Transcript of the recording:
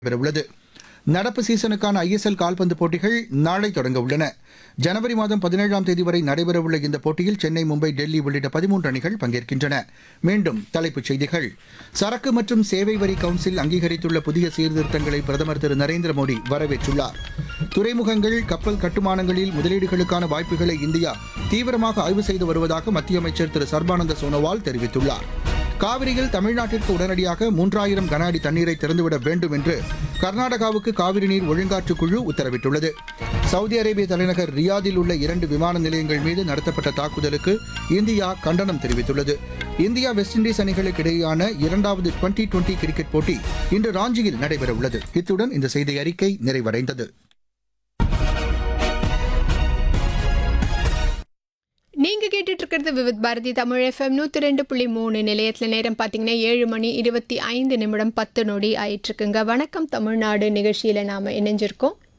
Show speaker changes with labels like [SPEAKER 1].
[SPEAKER 1] பெறவுள்ளது நடப்பு சீசனுக்கான ஐஎஸ்எல் கால்பந்து போட்டிகள் நாளை தொடங்க உள்ளன ஜனவரி மாதம் பதினேழாம் தேதி வரை நடைபெறவுள்ள இந்த போட்டியில் சென்னை மும்பை டெல்லி உள்ளிட்ட பதிமூன்று அணிகள் பங்கேற்கின்றன மீண்டும் தலைப்புச் செய்திகள் சரக்கு மற்றும் சேவை வரி கவுன்சில் அங்கீகரித்துள்ள புதிய சீர்திருத்தங்களை பிரதமர் திரு நரேந்திர மோடி வரவேற்றுள்ளார் துறைமுகங்கள் கப்பல் கட்டுமானங்களில் முதலீடுகளுக்கான வாய்ப்புகளை இந்தியா தீவிரமாக ஆய்வு செய்து வருவதாக மத்திய அமைச்சர் திரு சர்பானந்த சோனோவால் தெரிவித்துள்ளார் காவிரியில் தமிழ்நாட்டிற்கு உடனடியாக மூன்றாயிரம் கன அடி தண்ணீரை திறந்துவிட வேண்டும் என்று கர்நாடகாவுக்கு காவிரி நீர் ஒழுங்காற்று குழு உத்தரவிட்டுள்ளது சவுதி அரேபிய தலைநகர் ரியாதில் உள்ள இரண்டு விமான நிலையங்கள் மீது நடத்தப்பட்ட தாக்குதலுக்கு இந்தியா கண்டனம் தெரிவித்துள்ளது இந்தியா வெஸ்ட் இண்டீஸ் அணிகளுக்கு இடையேயான இரண்டாவது டுவெண்டி டுவெண்டி கிரிக்கெட் போட்டி இன்று ராஞ்சியில் நடைபெறவுள்ளது இத்துடன் இந்த செய்தி அறிக்கை நிறைவடைந்தது
[SPEAKER 2] நீங்க கேட்டுட்டு இருக்கிறது விவித் பாரதி தமிழ் எஃப்எம் நூத்தி ரெண்டு புள்ளி மூணு நிலையத்துல நேரம் பாத்தீங்கன்னா ஏழு மணி இருபத்தி ஐந்து நிமிடம் பத்து நொடி ஆயிட்டு இருக்குங்க வணக்கம் தமிழ்நாடு நிகழ்ச்சியில நாம இணைஞ்சிருக்கோம்